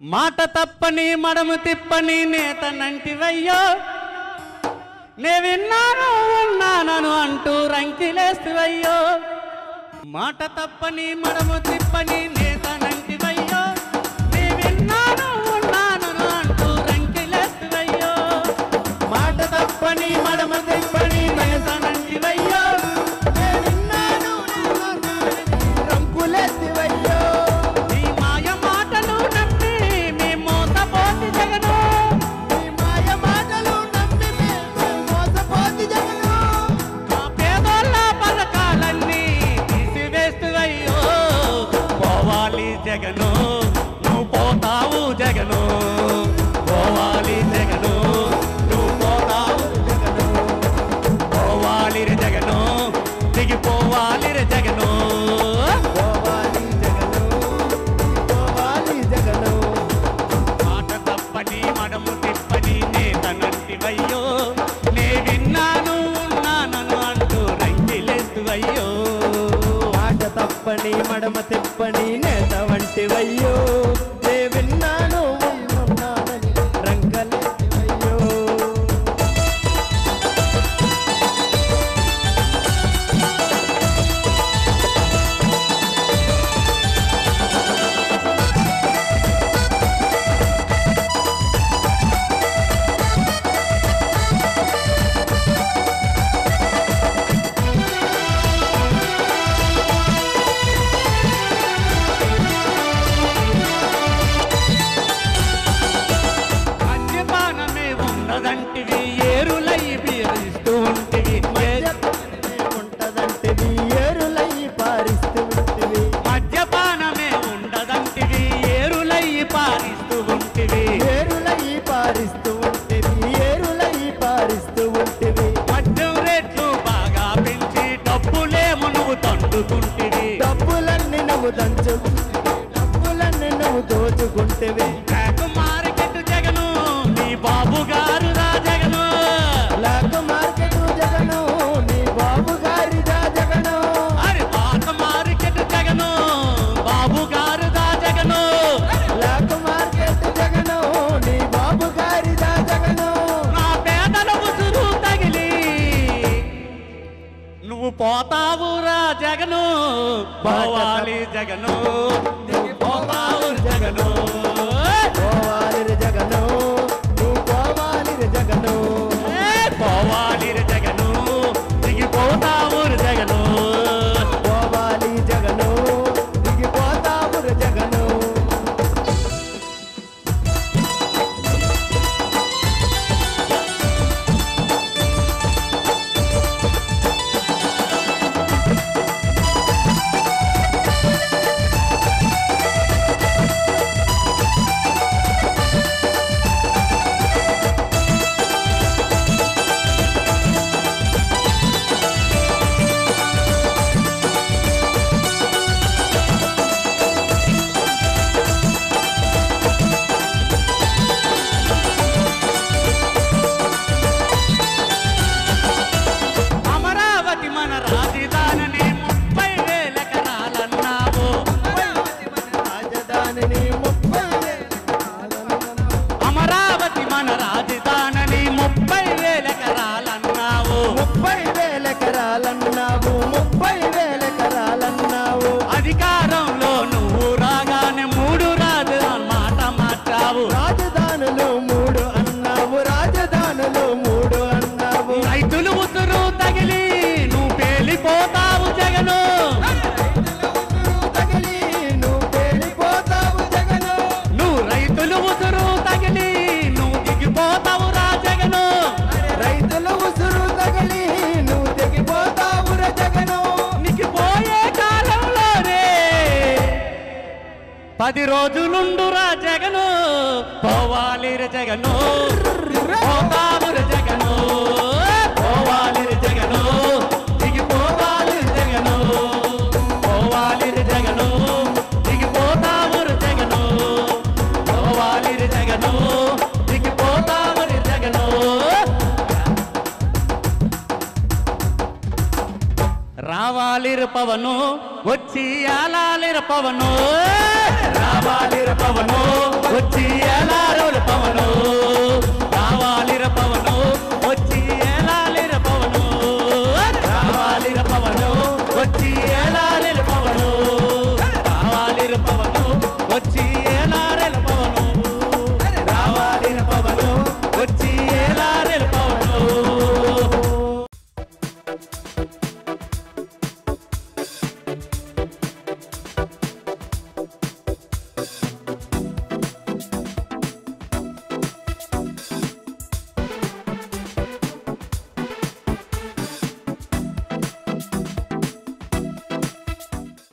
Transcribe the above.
మాట తప్పని మడము తిప్పని నేత నంటివయ్యో నే విన్నాను ఉన్నానను అంటూ రంకిలేస్తువయ్యో మాట తప్పని మడము తిప్పని నేత నంటివయ్యో నే విన్నాను ఉన్నానను అంటూ రంకిలేస్తువయ్యో మాట తప్పని మడమ తిప్పని నేత నంటివయ్యో నే విన్నాను రంకులెత్తివయ్యో నీ మాయ మాటలు నమ్మి మీ మోసపోతి జగను నీ మాయ మాటలు నమ్మి మేము మోసపోతి జగను మా పేదోళ్ళ పథకాలన్నీ తీసివేస్తువయ్యో పోవాలి జగను నువ్వు పోతావు జగను పోవాలి జగను నువ్వు పోతావు జగను పోవాలి రే జగను దిగిపోవాలి రే జగను పోవాలి జగను పోవాలి జగను మాట తప్పని మడము తిప్పని నేతనంటివయ్యో నే విన్నాను ఉన్నానను అంటూ రంగిలేస్తువయ్యో మాట తప్పని మడమ తిప్పని నేత వంటివయ్యో నే విన్నాను ఉన్నానని రంగలెత్తివయ్యో మద్యపానమే ఉన్నదంటివి ఏరులై బీరిస్తూ ఉంటివి మద్యపానమే ఉంటదంటివి ఏరులై పారిస్తూ ఉంటివి మద్యపానమే ఉండదంటివి ఏరులై పారిస్తూ ఉంటివి ఏరులై పారిస్తూ ఉంటివి ఏరులై పారిస్తూ ఉంటివి మద్యం రేట్లు బాగా పెంచి డబ్బులేమో నువ్వు తండుకుంటివి డబ్బులన్నీ నువ్వు దంచు డబ్బులన్నీ నువ్వు దోచుకుంటేవి బ్లాక్ మార్కెట్ జగను నీ బాబు గారు రా జగను బ్లాక్ మార్కెట్ జగను నీ బాబు గారిదా జగను అరే పాత మార్కెట్ జగను బాబు గారు దా జగను బ్లాక్ మార్కెట్ జగను నీ బాబు గారిదా జగను నా పేదల ఉసురు తగిలి నువ్వు పోతావురా జగను పోవాలి జగను నువ్వు పోతావు జగను పోవాలి రే జగను నువ్వు పోవాలి రే జగను ఏ, పోవాలి రే జగను దిగిపోతావు రే జగను పోవాలి జగను దిగిపోతావు రే జగను అమరావతి మన రాజధానిని ముప్పై వేల ఎకరాలన్నావు రాజధానిని ముప్పై అమరావతి మన రాజధానిని ముప్పై వేల ఎకరాలన్నావు ముప్పై వేల ఎకరాలన్నావు ముప్పై వేల ఎకరాలన్నావు అధికారంలో నువ్వు రాగానే మూడు రాజు మాట మార్చావు రాజధానులు మూడు అన్నావు రాజధానులు మూడు అన్నావు రైతులు ఉసురు తగిలి నువ్వు పేలిపోతావు జగను తగిలి నువ్వు పేలిపోతావు జగను నువ్వు రైతులు ఉసురు తగిలి నువ్వు దిగిపోతావు రా జగను రైతుల ఉసురు తగిలి నువ్వు తెగిపోతావు ర జగను నీకు పోయే కాలంలోనే పది రోజులుండురా జగను పోవాలి రే జగను పోతావు రే జగను పోవాలి రే జగను దిగిపోవాలి రే జగను పోవాలి రే జగను దిగిపోతావు రే జగను పోవాలి రే జగను దిగిపోతావు రే జగను రావాలిరు పవను వచ్చి ఆలాలిరు పవను రావాలిరు పవను